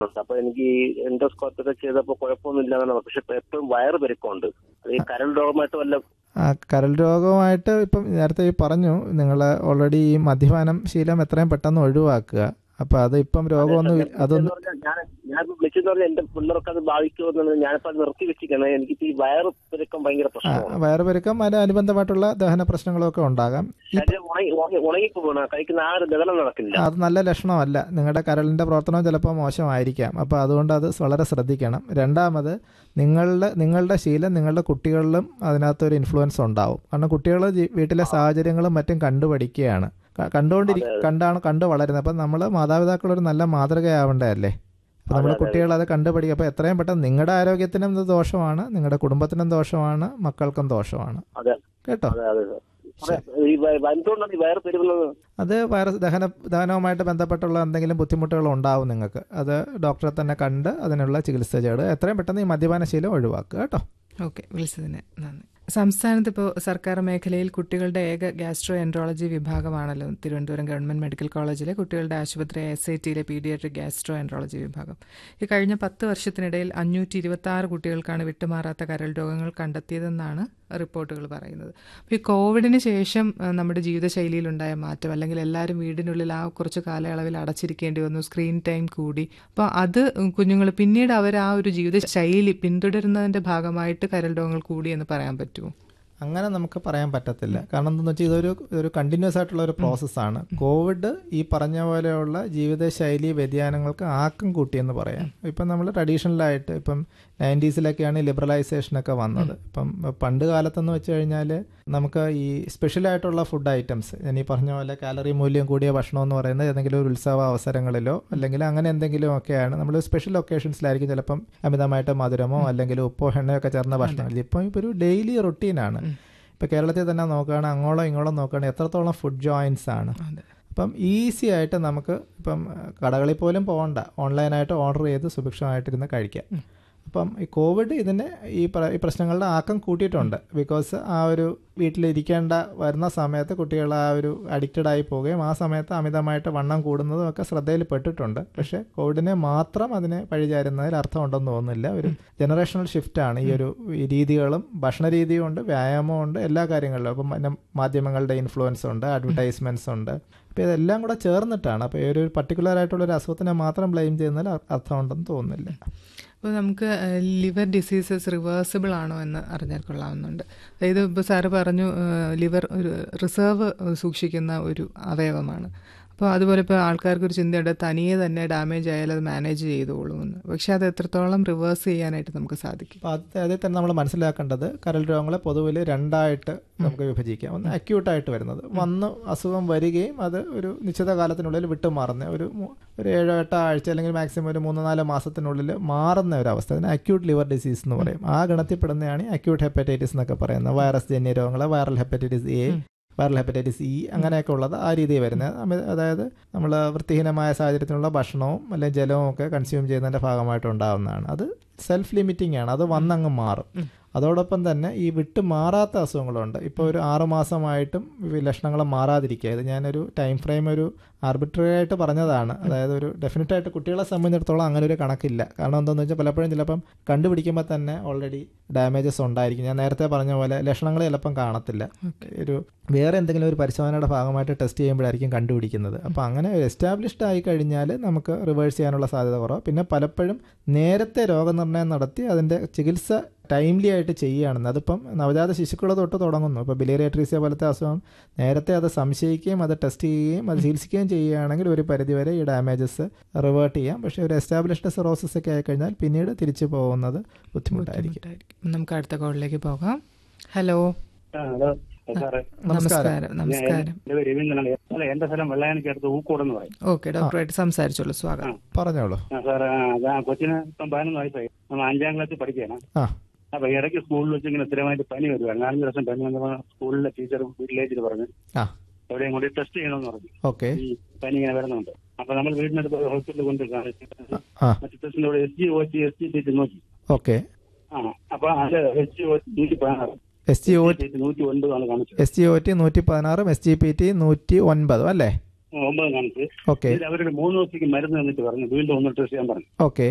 ഉണ്ട് അപ്പൊ എനിക്ക് എൻഡോസ്കോപ്പി ഒക്കെ ചെയ്തപ്പോ കുഴപ്പമൊന്നുമില്ല എന്നാണ് പക്ഷെ ഇപ്പൊ എപ്പോഴും വയറ് പെരുക്കമുണ്ട് അത് ഈ കരൾ രോഗമായിട്ട് വല്ല ആ കരൾ രോഗമായിട്ട് ഇപ്പം നേരത്തെ ഈ പറഞ്ഞു നിങ്ങൾ ഓൾറെഡി ഈ മദ്യപാനം ശീലം എത്രയും പെട്ടെന്ന് ഒഴിവാക്കുക അപ്പം അത് ഇപ്പം രോഗമൊന്നും ഇ- അതൊന്നും ഞാൻ ഞാൻ വിളിച്ചെന്ന് പറഞ്ഞാൽ എന്റെ പിള്ളേർക്ക് അത് ബാധിക്കുമെന്നുള്ളത് ഞാനിപ്പോ അത് നിർത്തി വെച്ചിരിക്കണം എനിക്ക് ഈ വയറ് പെരുക്കം ഭയങ്കര ആ, പ്രശ്നമാണ് വയറുപെരുക്കം അതിന് അനുബന്ധമായിട്ടുള്ള ദഹന പ്രശ്നങ്ങളൊക്കെ ഉണ്ടാകാം ഈ ശരീരം ഉണങ്ങി ഉണങ്ങി- ഉണങ്ങിപ്പോകണം കഴിക്കുന്ന ആ ഒരു ദഹനം നടക്കില്ല അത് നല്ല ലക്ഷണമല്ല നിങ്ങളുടെ കരളിൻ്റെ പ്രവർത്തനം ചിലപ്പോൾ മോശമായിരിക്കാം അപ്പോൾ അതുകൊണ്ട് അത് വളരെ ശ്രദ്ധിക്കണം രണ്ടാമത് നിങ്ങളുടെ നിങ്ങളുടെ ശീലം നിങ്ങളുടെ കുട്ടികളിലും അതിനകത്തൊരു ഇൻഫ്ലുവൻസ് ഉണ്ടാവും കാരണം കുട്ടികൾ വീട്ടിലെ സാഹചര്യങ്ങളും മറ്റും കണ്ടുപഠിക്കുകയാണ് ക- കണ്ടുകൊണ്ടിരി കണ്ടാണ് കണ്ടു വളരുന്നത് അപ്പം നമ്മൾ മാതാപിതാക്കളൊരു നല്ല മാതൃകയാവേണ്ടതല്ലേ അപ്പോൾ നമ്മൾ കുട്ടികൾ അത് കണ്ടുപഠിക്കുക അപ്പോൾ എത്രയും പെട്ടെന്ന് നിങ്ങളുടെ ആരോഗ്യത്തിനും ഇത് ദോഷമാണ് നിങ്ങളുടെ കുടുംബത്തിനും ദോഷമാണ് മക്കൾക്കും ദോഷമാണ് അതെ കേട്ടോ അതെ അതെ അതെ ഈ വ- എന്തുകൊണ്ടാണ് ഈ വയറ് പെരുകുന്നത് അത് വൈറസ് ദഹന ദഹനവുമായിട്ട് ബന്ധപ്പെട്ടുള്ള എന്തെങ്കിലും ബുദ്ധിമുട്ടുകൾ ഉണ്ടാവും നിങ്ങൾക്ക് അത് ഡോക്ടറെ തന്നെ കണ്ട് അതിനുള്ള ചികിത്സ ചെയ്ത് എത്രയും പെട്ടെന്ന് ഈ മദ്യപാന ശീലം ഒഴിവാക്കുക കേട്ടോ ഓക്കെ വിളിച്ചതിന് നന്ദി സംസ്ഥാനത്ത് ഇപ്പോൾ സർക്കാർ മേഖലയിൽ കുട്ടികളുടെ ഏക ഗ്യാസ്ട്രോ എൻട്രോളജി വിഭാഗമാണല്ലോ തിരുവനന്തപുരം ഗവൺമെന്റ് മെഡിക്കൽ കോളേജിലെ കുട്ടികളുടെ ആശുപത്രി എസ് ഐ ടിയിലെ പീഡിയാട്രിക് ഗ്യാസ്ട്രോ എൻട്രോളജി വിഭാഗം ഈ കഴിഞ്ഞ പത്ത് വർഷത്തിനിടയിൽ അഞ്ഞൂറ്റി ഇരുപത്തി ആറ് കുട്ടികൾക്കാണ് വിട്ടുമാറാത്ത കരൾ രോഗങ്ങൾ കണ്ടെത്തിയതെന്നാണ് റിപ്പോർട്ടുകൾ പറയുന്നത് അപ്പോൾ ഈ കോവിഡിന് ശേഷം ആ, നമ്മുടെ ജീവിതശൈലിയിലുണ്ടായ മാറ്റം അല്ലെങ്കിൽ എല്ലാവരും വീടിനുള്ളിൽ ആ കുറച്ച് കാലയളവിൽ അടച്ചിരിക്കേണ്ടി വന്നു സ്ക്രീൻ ടൈം കൂടി അപ്പോൾ അത് കുഞ്ഞുങ്ങൾ പിന്നീട് അവർ ആ ഒരു ജീവിതശൈലി പിന്തുടരുന്നതിൻ്റെ ഭാഗമായിട്ട് കരൾ രോഗങ്ങൾ കൂടി എന്ന് പറയാൻ പറ്റുമോ അങ്ങനെ നമുക്ക് പറയാൻ പറ്റത്തില്ല കാരണം എന്താണെന്ന് വെച്ചാൽ ഇതൊരു ഒരു കണ്ടിന്യൂസ് ആയിട്ടുള്ള ഒരു പ്രോസസ്സാണ് കോവിഡ് ഈ പറഞ്ഞ പോലെയുള്ള ജീവിതശൈലി വ്യതിയാനങ്ങൾക്ക് ആക്കം കൂട്ടിയെന്ന് പറയാം ഇപ്പം നമ്മൾ ട്രഡീഷണലായിട്ട് ഇപ്പം നയൻറ്റീസിലൊക്കെയാണ് ലിബറലൈസേഷനൊക്കെ വന്നത് ഇപ്പം പണ്ട് കാലത്തെന്ന് വെച്ച് കഴിഞ്ഞാൽ നമുക്ക് ഈ സ്പെഷ്യലായിട്ടുള്ള ഫുഡ് ഐറ്റംസ് ഞാൻ ഈ പറഞ്ഞ പോലെ കാലറി മൂല്യം കൂടിയ ഭക്ഷണം എന്ന് പറയുന്നത് ഏതെങ്കിലും ഒരു ഉത്സവ അവസരങ്ങളിലോ അല്ലെങ്കിൽ അങ്ങനെ എന്തെങ്കിലും ഒക്കെയാണ് നമ്മൾ സ്പെഷ്യൽ ഒക്കേഷൻസിലായിരിക്കും ചിലപ്പം അമിതമായിട്ട് മധുരമോ അല്ലെങ്കിൽ ഉപ്പോ എണ്ണയോ ഒക്കെ ചേർന്ന ഭക്ഷണം ഇപ്പം ഇപ്പോൾ ഒരു ഡെയിലി റൊട്ടീനാണ് ഇപ്പോൾ കേരളത്തിൽ തന്നെ നോക്കുകയാണെങ്കിൽ അങ്ങോളം ഇങ്ങോളം നോക്കുകയാണെങ്കിൽ എത്രത്തോളം ഫുഡ് ജോയിൻസ് ആണ് അതെ അപ്പം ഈസി ആയിട്ട് നമുക്ക് ഇപ്പം കടകളിൽ പോലും പോകണ്ട ഓൺലൈനായിട്ട് ഓർഡർ ചെയ്ത് സുഭിക്ഷമായിട്ടിരുന്ന് കഴിക്കാം അപ്പം ഈ കോവിഡ് ഇതിനെ ഈ പ്ര ഈ പ്രശ്നങ്ങളുടെ ആക്കം കൂട്ടിയിട്ടുണ്ട് ബിക്കോസ് ആ ഒരു വീട്ടിലിരിക്കേണ്ട വരുന്ന സമയത്ത് കുട്ടികൾ ആ ഒരു അഡിക്റ്റഡ് ആയി പോവുകയും ആ സമയത്ത് അമിതമായിട്ട് വണ്ണം കൂടുന്നതും ഒക്കെ ശ്രദ്ധയിൽ പെട്ടിട്ടുണ്ട് പക്ഷേ കോവിഡിനെ മാത്രം അതിനെ പഴിചാരുന്നതിൽ അർത്ഥമുണ്ടെന്ന് തോന്നുന്നില്ല ഒരു ജനറേഷണൽ ഷിഫ്റ്റാണ് ഈ ഒരു ഈ രീതികളും ഭക്ഷണ രീതിയും ഉണ്ട് വ്യായാമവും ഉണ്ട് എല്ലാ കാര്യങ്ങളിലും അപ്പം പിന്നെ മാധ്യമങ്ങളുടെ ഇൻഫ്ലുവൻസ് ഉണ്ട് അഡ്വർടൈസ്മെൻറ്റ്സ് ഉണ്ട് അപ്പോൾ ഇതെല്ലാം കൂടെ ചേർന്നിട്ടാണ് അപ്പോൾ ഈ ഒരു പർട്ടിക്കുലർ ആയിട്ടുള്ള ഒരു അസുഖത്തിനെ മാത്രം ബ്ലെയിം ചെയ്യുന്നതിൽ അ- അർത്ഥമുണ്ടെന്ന് തോന്നുന്നില്ല അപ്പോൾ നമുക്ക് ലിവർ ഡിസീസസ് റിവേഴ്സിബിൾ ആണോ എന്ന് അറിഞ്ഞാൽ കൊള്ളാവുന്നുണ്ട് അതായത് ഇപ്പോൾ സാറ് പറഞ്ഞു ലിവർ ഒരു റിസർവ് സൂക്ഷിക്കുന്ന ഒരു അവയവമാണ് അപ്പോൾ അതുപോലെ ഇപ്പോൾ ആൾക്കാർക്ക് ഒരു ചിന്തയുണ്ട് തനിയെ തന്നെ ഡാമേജ് ആയാൽ അത് മാനേജ് ചെയ്തോളുമെന്ന് പക്ഷേ അത് എത്രത്തോളം റിവേഴ്സ് ചെയ്യാനായിട്ട് നമുക്ക് സാധിക്കും അപ്പോൾ അത് അതിൽ തന്നെ നമ്മൾ മനസ്സിലാക്കേണ്ടത് കരൾ രോഗങ്ങളെ പൊതുവിൽ രണ്ടായിട്ട് നമുക്ക് വിഭജിക്കാം ഒന്ന് അക്യൂട്ടായിട്ട് വരുന്നത് വന്ന് അസുഖം വരികയും അത് ഒരു നിശ്ചിത കാലത്തിനുള്ളിൽ വിട്ടുമാറുന്ന ഒരു മൂ- ഒരു ഏഴോ എട്ടോ ആഴ്ച അല്ലെങ്കിൽ മാക്സിമം ഒരു മൂന്ന് നാല് മാസത്തിനുള്ളിൽ മാറുന്ന ഒരു അവസ്ഥ അതിന് അക്യൂട്ട് ലിവർ ഡിസീസ് എന്ന് പറയും ആ ഗണത്തിൽപ്പെടുന്നതാണ് ഈ അക്യൂട്ട് ഹെപ്പറ്റൈറ്റിസ് എന്നൊക്കെ പറയുന്നത് വൈറസ് ജന്യ രോഗങ്ങൾ viral hepatitis A viral hepatitis E അങ്ങനെയൊക്കെ ഉള്ളത് ആ രീതിയിൽ വരുന്നത് അമി- അതായത് നമ്മൾ വൃത്തിഹീനമായ സാഹചര്യത്തിലുള്ള ഭക്ഷണവും അല്ലെങ്കിൽ ജലവും ഒക്കെ കൺസ്യൂം ചെയ്യുന്നതിൻ്റെ ഭാഗമായിട്ട് ഉണ്ടാകുന്നതാണ് അത് സെൽഫ് ലിമിറ്റിംഗ് ആണ് അത് വന്നങ്ങ് മാറും അതോടൊപ്പം തന്നെ ഈ വിട്ട് മാറാത്ത അസുഖങ്ങളുണ്ട് ഇപ്പോൾ ഒരു ആറ് മാസമായിട്ടും ഈ ലക്ഷണങ്ങൾ മാറാതിരിക്കുക ഇത് ഞാനൊരു ടൈം ഫ്രെയിം ഒരു ആർബിട്രറി ആയിട്ട് പറഞ്ഞതാണ് അതായത് ഒരു ഡെഫിനറ്റ് ആയിട്ട് കുട്ടികളെ സംബന്ധിച്ചിടത്തോളം അങ്ങനെ ഒരു കണക്കില്ല കാരണം എന്താണെന്ന് വെച്ചാൽ പലപ്പോഴും ചിലപ്പം കണ്ടുപിടിക്കുമ്പോൾ തന്നെ ഓൾറെഡി ഡാമേജസ് ഉണ്ടായിരിക്കും ഞാൻ നേരത്തെ പറഞ്ഞ പോലെ ലക്ഷണങ്ങൾ ചിലപ്പം കാണത്തില്ല ഒരു വേറെ എന്തെങ്കിലും ഒരു പരിശോധനയുടെ ഭാഗമായിട്ട് ടെസ്റ്റ് ചെയ്യുമ്പോഴായിരിക്കും കണ്ടുപിടിക്കുന്നത് അപ്പോൾ അങ്ങനെ എസ്റ്റാബ്ലിഷ്ഡ് ആയി കഴിഞ്ഞാൽ നമുക്ക് റിവേഴ്സ് ചെയ്യാനുള്ള സാധ്യത കുറവ് പിന്നെ പലപ്പോഴും നേരത്തെ രോഗനിർണയം നടത്തി അതിൻ്റെ ചികിത്സ ടൈംലി ആയിട്ട് ചെയ്യുകയാണെന്ന് അതിപ്പം നവജാത ശിശുക്കൾ തൊട്ട് തുടങ്ങുന്നു ഇപ്പോൾ ബിലേറിയട്രീസിയ പോലത്തെ അസുഖം നേരത്തെ അത് സംശയിക്കുകയും അത് ടെസ്റ്റ് ചെയ്യുകയും അത് ചികിത്സിക്കുകയും ചെയ്യുകയാണെങ്കിൽ ഒരു പരിധിവരെ ഈ ഡാമേജസ് റിവേർട്ട് ചെയ്യാം പക്ഷേ ഒരു എസ്റ്റാബ്ലിഷ്ഡ് സിറോസിസ് ഒക്കെ ആയിക്കഴിഞ്ഞാൽ പിന്നീട് തിരിച്ചു പോകുന്നത് ബുദ്ധിമുട്ടായിരിക്കും ബുദ്ധിമുട്ടായിരിക്കും നമുക്ക് അടുത്ത കോളിലേക്ക് പോകാം ഹലോ ആ, ഹലോ സാറേ നമസ്കാരം നമസ്കാരം എന്റെ പേര് രവീന്ദ്രനാണ് അല്ല എന്റെ സ്ഥലം വെള്ളയാനിക്കടുത്ത് ഊക്കോടെന്ന് പറയും ഓക്കെ ഡോക്ടറായിട്ട് സംസാരിച്ചോളൂ സ്വാഗതം പറഞ്ഞോളൂ ആ, സാറേ ആ, അതാ കൊച്ചിന് ഇപ്പം പതിനൊന്ന് വയസ്സായി നമ്മൾ അഞ്ചാം ക്ലാസ്സിൽ പഠിക്കുകയാണ് ആ അപ്പൊ ഇടയ്ക്ക് സ്കൂളിൽ വെച്ച് ഇങ്ങനെ സ്ഥിരമായിട്ട് പനി വരുവാണ് നാലഞ്ച് ദിവസം പനി വന്നപ്പോൾ സ്കൂളിലെ ടീച്ചർ വീട്ടിലേക്ക് പറഞ്ഞു ആ എവിടെയും കൊണ്ട് ടെസ്റ്റ് ചെയ്യണമെന്ന് പറഞ്ഞു ഓക്കെ ഈ പനി ഇങ്ങനെ വരുന്നുണ്ട് അപ്പൊ നമ്മൾ വീടിനടുത്ത് ഹോസ്പിറ്റലിൽ കൊണ്ട് കാണിച്ചിട്ട് ആ മറ്റു ടെസ്റ്റിന്റെ കൂടെ S G O T S G T നോക്കി ഓക്കെ ആ അപ്പൊ അത് എസ് ജി ഒ നൂറ്റി പതിനാറ് എസ് ജി ഒ നൂറ്റി ഒൻപതാണ് കാണിച്ചത് എസ് ജി ഒ ടി നൂറ്റി പതിനാറും എസ് ജി പി ടി നൂറ്റി ഒൻപതും അല്ലേ ഒമ്പത് കാണിച്ച് ഓക്കെ ഇതിൽ അവരൊരു മൂന്ന് ദിവസത്തേക്ക് മരുന്ന് തന്നിട്ട് പറഞ്ഞു വീണ്ടും ഒന്ന് ടെസ്റ്റ് ചെയ്യാൻ പറഞ്ഞു ഓക്കെ